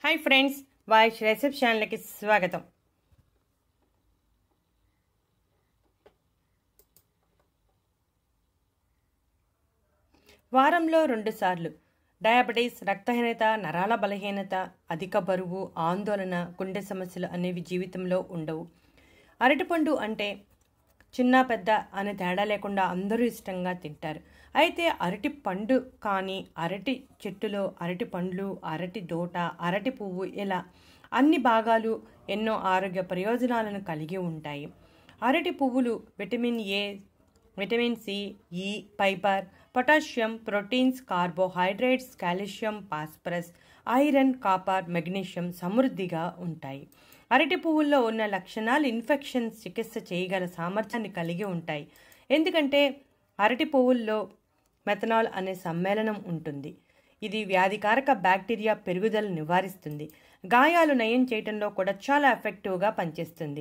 hi friends voice రెసిప్ ఛానల్కి స్వాగతం వారంలో రెండుసార్లు డయాబెటీస్ రక్తహీనత నరాల బలహీనత అధిక బరువు ఆందోళన గుండె సమస్యలు అనేవి జీవితంలో ఉండవు అరటిపండు అంటే చిన్న పెద్ద అనే తేడా లేకుండా అందరూ ఇష్టంగా తింటారు అయితే అరటి పండు కానీ అరటి చెట్టులో అరటి పండ్లు అరటి దోట అరటి పువ్వు ఇలా అన్ని భాగాలు ఎన్నో ఆరోగ్య ప్రయోజనాలను కలిగి ఉంటాయి అరటి పువ్వులు vitamin A vitamin C E fibre potassium proteins carbohydrates calcium phosphorus iron copper magnesium సమృద్ధిగా ఉంటాయి అరటి పువ్వుల్లో ఉన్న లక్షణాలు ఇన్ఫెక్షన్ చికిత్స చేయగల సామర్థ్యాన్ని కలిగి ఉంటాయి ఎందుకంటే అరటి పువ్వుల్లో మెథనాల్ అనే సమ్మేళనం ఉంటుంది ఇది వ్యాధికారక బ్యాక్టీరియా పెరుగుదల నివారిస్తుంది గాయాలు నయం చేయడంలో కూడా చాలా ఎఫెక్టివ్గా పనిచేస్తుంది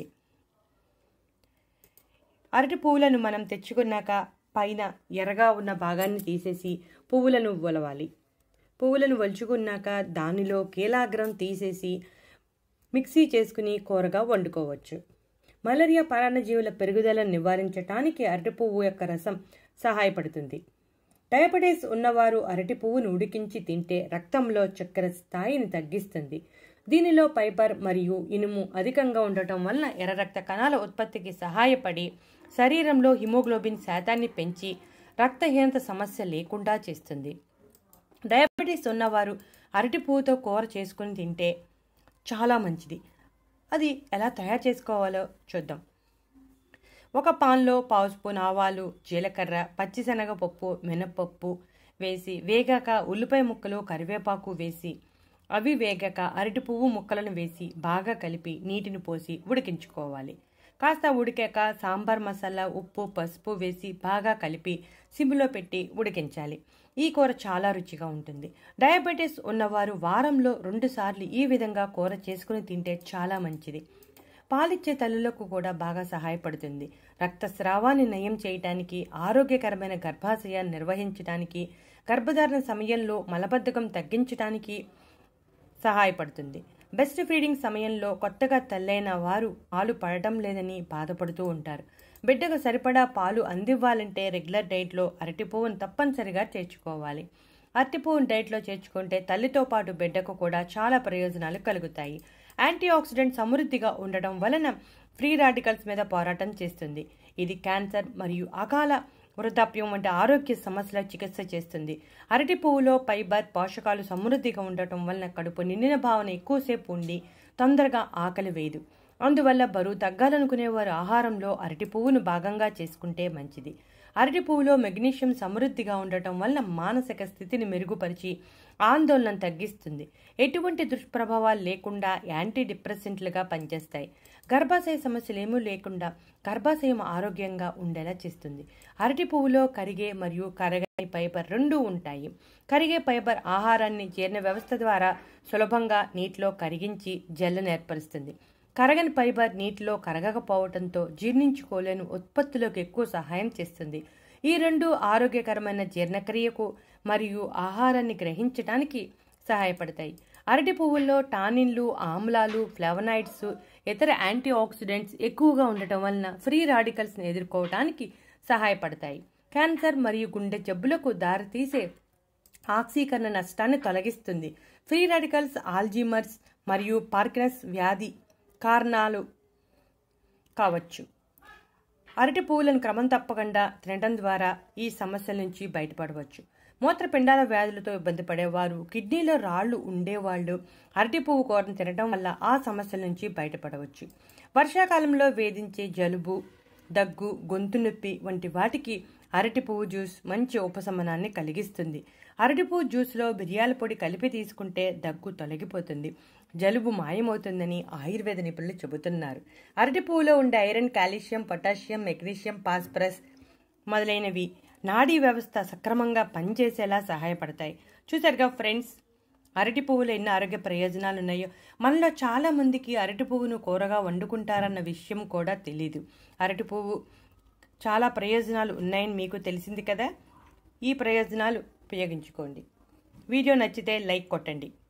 అరటి పువ్వులను మనం తెచ్చుకున్నాక పైన ఎర్రగా ఉన్న భాగాన్ని తీసేసి పువ్వులను ఒలవాలి పువ్వులను ఒలుచుకున్నాక దానిలో కీలాగ్రం తీసేసి మిక్సీ చేసుకుని కూరగా వండుకోవచ్చు మలేరియా పరాన్నజీవుల పెరుగుదలను నివారించడానికి అరటి పువ్వు యొక్క రసం సహాయపడుతుంది డయాబెటీస్ ఉన్నవారు అరటి పువ్వును ఉడికించి తింటే రక్తంలో చక్కెర స్థాయిని తగ్గిస్తుంది దీనిలో ఫైబర్ మరియు ఇనుము అధికంగా ఉండటం వలన ఎర్ర రక్త కణాల ఉత్పత్తికి సహాయపడి శరీరంలో హిమోగ్లోబిన్ శాతాన్ని పెంచి రక్తహీనత సమస్య లేకుండా చేస్తుంది డయాబెటీస్ ఉన్నవారు అరటి పువ్వుతో కూర చేసుకుని తింటే చాలా మంచిది అది ఎలా తయారు చేసుకోవాలో చూద్దాం ఒక పాన్లో పావు స్పూన్ ఆవాలు జీలకర్ర పచ్చిశనగపప్పు మినపప్పు వేసి వేగాక ఉల్లిపాయ ముక్కలు కరివేపాకు వేసి అవి వేగాక అరటి పువ్వు ముక్కలను వేసి బాగా కలిపి నీటిని పోసి ఉడికించుకోవాలి కాస్త ఉడికాక సాంబార్ మసాలా ఉప్పు పసుపు వేసి బాగా కలిపి సిమ్లో పెట్టి ఉడికించాలి ఈ కూర చాలా రుచిగా ఉంటుంది డయాబెటీస్ ఉన్నవారు వారంలో రెండుసార్లు ఈ విధంగా కూర చేసుకుని తింటే చాలా మంచిది పాలిచ్చే తల్లులకు కూడా బాగా సహాయపడుతుంది రక్తస్రావాన్ని నయం చేయటానికి ఆరోగ్యకరమైన గర్భాశయాన్ని నిర్వహించడానికి గర్భధారణ సమయంలో మలబద్ధకం తగ్గించడానికి సహాయపడుతుంది బెస్ట్ ఫీడింగ్ సమయంలో కొత్తగా తల్లైన వారు పాలు పడటం లేదని బాధపడుతూ ఉంటారు బిడ్డకు సరిపడా పాలు అందివ్వాలంటే రెగ్యులర్ డైట్లో అరటి పువ్వును తప్పనిసరిగా చేర్చుకోవాలి అరటి పువ్వును డైట్లో చేర్చుకుంటే తల్లితో పాటు బిడ్డకు కూడా చాలా ప్రయోజనాలు కలుగుతాయి యాంటీ ఆక్సిడెంట్ సమృద్ధిగా ఉండటం వలన ఫ్రీ రాడికల్స్ మీద పోరాటం చేస్తుంది ఇది క్యాన్సర్ మరియు అకాల వృద్ధాప్యం వంటి ఆరోగ్య సమస్యల చికిత్స చేస్తుంది అరటి పువ్వులో ఫైబర్ పోషకాలు సమృద్ధిగా ఉండటం వలన కడుపు నిండిన భావన ఎక్కువసేపు ఉండి తొందరగా ఆకలి వేయదు అందువల్ల బరువు తగ్గాలనుకునేవారు ఆహారంలో అరటి పువ్వును భాగంగా చేసుకుంటే మంచిది అరటి పువ్వులో మెగ్నీషియం సమృద్ధిగా ఉండటం వల్ల మానసిక స్థితిని మెరుగుపరిచి ఆందోళన తగ్గిస్తుంది ఎటువంటి దుష్ప్రభావాలు లేకుండా యాంటీ డిప్రెసెంట్లుగా పనిచేస్తాయి గర్భాశయ సమస్యలు ఏమీ లేకుండా గర్భాశయం ఆరోగ్యంగా ఉండేలా చేస్తుంది అరటి పువ్వులో కరిగే మరియు కరగని ఫైబర్ రెండూ ఉంటాయి కరిగే ఫైబర్ ఆహారాన్ని జీర్ణ వ్యవస్థ ద్వారా సులభంగా నీటిలో కరిగించి జల్లును ఏర్పరుస్తుంది కరగని ఫైబర్ నీటిలో కరగకపోవడంతో జీర్ణించుకోలేని ఉత్పత్తులకు ఎక్కువ సహాయం చేస్తుంది ఈ రెండు ఆరోగ్యకరమైన జీర్ణక్రియకు మరియు ఆహారాన్ని గ్రహించడానికి సహాయపడతాయి అరటి పువ్వుల్లో టానిన్లు ఆమ్లాలు ఫ్లవనాయిడ్స్ ఇతర యాంటీ ఆక్సిడెంట్స్ ఎక్కువగా ఉండటం వలన ఫ్రీ రాడికల్స్ని ఎదుర్కోవడానికి సహాయపడతాయి క్యాన్సర్ మరియు గుండె జబ్బులకు దారితీసే ఆక్సీకరణ నష్టాన్ని తొలగిస్తుంది ఫ్రీ రాడికల్స్ ఆల్జీమర్స్ మరియు పార్కినస్ వ్యాధి కారణాలు కావచ్చు అరటి పువ్వులను క్రమం తప్పకుండా తినడం ద్వారా ఈ సమస్యల నుంచి బయటపడవచ్చు మూత్రపిండాల వ్యాధులతో ఇబ్బంది పడేవారు కిడ్నీలో రాళ్లు ఉండేవాళ్ళు అరటి పువ్వు కూరను తినడం వల్ల ఆ సమస్యల నుంచి బయటపడవచ్చు వర్షాకాలంలో వేధించే జలుబు దగ్గు గొంతు నొప్పి వంటి వాటికి అరటి పువ్వు జ్యూస్ మంచి ఉపశమనాన్ని కలిగిస్తుంది అరటి పువ్వు జ్యూస్లో బిర్యాల పొడి కలిపి తీసుకుంటే దగ్గు తొలగిపోతుంది జలుబు మాయమవుతుందని ఆయుర్వేద నిపుణులు చెబుతున్నారు అరటి పువ్వులో ఉండే iron calcium potassium magnesium phosphorus మొదలైనవి నాడీ వ్యవస్థ సక్రమంగా పనిచేసేలా సహాయపడతాయి చూసారుగా ఫ్రెండ్స్ అరటి పువ్వులో ఎన్ని ఆరోగ్య ప్రయోజనాలు ఉన్నాయో మనలో చాలా మందికి అరటి పువ్వును కూరగా వండుకుంటారన్న విషయం కూడా తెలీదు అరటి పువ్వు చాలా ప్రయోజనాలు ఉన్నాయని మీకు తెలిసింది కదా ఈ ప్రయోజనాలు ఉపయోగించుకోండి వీడియో నచ్చితే లైక్ కొట్టండి